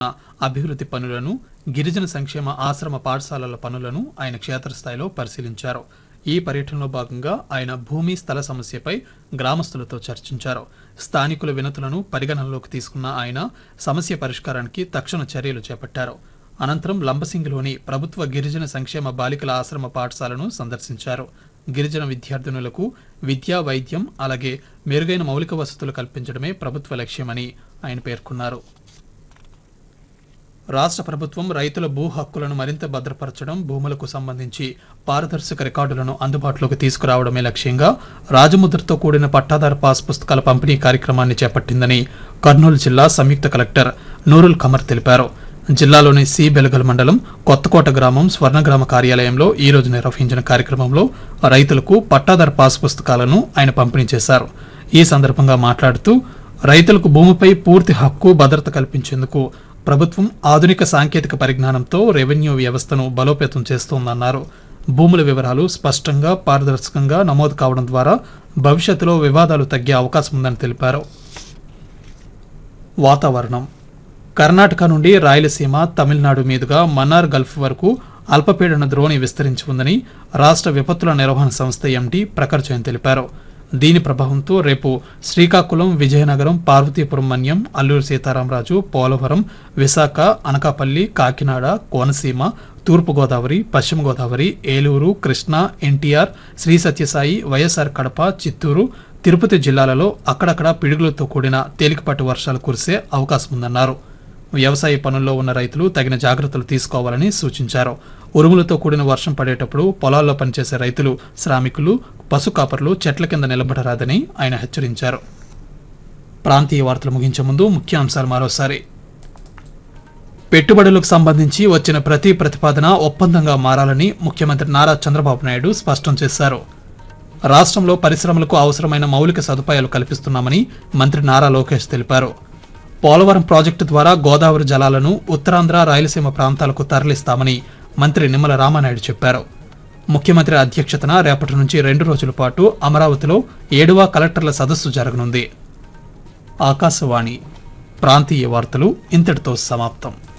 అభివృద్ధి పనులను గిరిజన సంక్షేమ ఆశ్రమ పాఠశాలల పనులను ఆయన క్షేత్రస్థాయిలో పరిశీలించారు ఈ పర్యటనలో భాగంగా ఆయన భూమి స్థల సమస్యపై గ్రామస్తులతో చర్చించారు స్థానికుల వినతులను పరిగణనలోకి తీసుకున్న ఆయన సమస్య పరిష్కారానికి తక్షణ చర్యలు చేపట్టారు అనంతరం లంబసింగిలోని ప్రభుత్వ గిరిజన సంక్షేమ బాలికల ఆశ్రమ పాఠశాలను సందర్శించారు గిరిజన విద్యార్థినులకు విద్యా వైద్యం అలాగే మెరుగైన మౌలిక వసతులు కల్పించడమే ప్రభుత్వ లక్ష్యమని ఆయన పేర్కొన్నారు రాష్ట్ర ప్రభుత్వం రైతుల భూ హక్కులను మరింత భద్రపరచడం భూములకు సంబంధించి పారదర్శక రికార్డులను అందుబాటులోకి తీసుకురావడమే లక్ష్యంగా రాజముద్రతో కూడిన పట్టాదారు పాస్ పుస్తకాల పంపిణీ కార్యక్రమాన్ని చేపట్టిందని కర్నూలు జిల్లా సంయుక్త కలెక్టర్ నూరుల్ ఖమర్ తెలిపారు జిల్లాలోని సి బెలగల్ మండలం కొత్తకోట గ్రామం స్వర్ణగ్రామ కార్యాలయంలో ఈ రోజు నిర్వహించిన కార్యక్రమంలో రైతులకు పట్టాదారు పాస్ పుస్తకాలను ఆయన పంపిణీ చేశారు ఈ సందర్భంగా మాట్లాడుతూ రైతులకు భూమిపై పూర్తి హక్కు భద్రత కల్పించేందుకు ప్రభుత్వం ఆధునిక సాంకేతిక పరిజ్ఞానంతో రెవెన్యూ వ్యవస్థను బలోపేతం చేస్తోందన్నారు భూముల వివరాలు స్పష్టంగా పారదర్శకంగా నమోదు కావడం ద్వారా భవిష్యత్తులో వివాదాలు తగ్గే అవకాశం ఉందని తెలిపారు వాతావరణం కర్ణాటక నుండి రాయలసీమ తమిళనాడు మీదుగా మన్నార్ గల్ఫ్ వరకు అల్పపీడన ద్రోణి విస్తరించి ఉందని రాష్ట్ర విపత్తుల నిర్వహణ సంస్థ ఎండీ ప్రఖర్ జైన్ తెలిపారు దీని ప్రభావంతో రేపు శ్రీకాకుళం విజయనగరం పార్వతీపురం మన్యం అల్లూరు సీతారామరాజు పోలవరం విశాఖ అనకాపల్లి కాకినాడ కోనసీమ తూర్పుగోదావరి పశ్చిమ గోదావరి ఏలూరు కృష్ణా ఎన్టీఆర్ శ్రీ సత్యసాయి వైఎస్ఆర్ కడప చిత్తూరు తిరుపతి జిల్లాలలో అక్కడక్కడ పిడుగులతో కూడిన తేలికపాటి వర్షాలు కురిసే అవకాశం ఉందన్నారు వ్యవసాయ పనుల్లో ఉన్న రైతులు తగిన జాగ్రత్తలు తీసుకోవాలని సూచించారు ఉరుములతో కూడిన వర్షం పడేటప్పుడు పొలాల్లో పనిచేసే రైతులు శ్రామికులు పశు కాపర్లు చెట్ల కింద నిలబడరాదని ఆయన హెచ్చరించారు ప్రాంతీయ వార్తలు ముగించే ముందు ముఖ్యాంశాలు మరోసారి పెట్టుబడులకు సంబంధించి వచ్చిన ప్రతి ప్రతిపాదన ఒప్పందంగా మారాలని ముఖ్యమంత్రి నారా చంద్రబాబు నాయుడు స్పష్టం చేశారు రాష్ట్రంలో పరిశ్రమలకు అవసరమైన మౌలిక సదుపాయాలు కల్పిస్తున్నామని మంత్రి నారా లోకేష్ తెలిపారు పోలవరం ప్రాజెక్టు ద్వారా గోదావరి జలాలను ఉత్తరాంధ్ర రాయలసీమ ప్రాంతాలకు తరలిస్తామని మంత్రి నిమ్మల రామానాయుడు చెప్పారు ముఖ్యమంత్రి అధ్యక్షతన రేపటి నుంచి రెండు రోజుల పాటు అమరావతిలో ఏడవ కలెక్టర్ల సదస్సు జరగనుంది ఆకాశవాణి ప్రాంతీయ వార్తలు ఇంతటితో సమాప్తం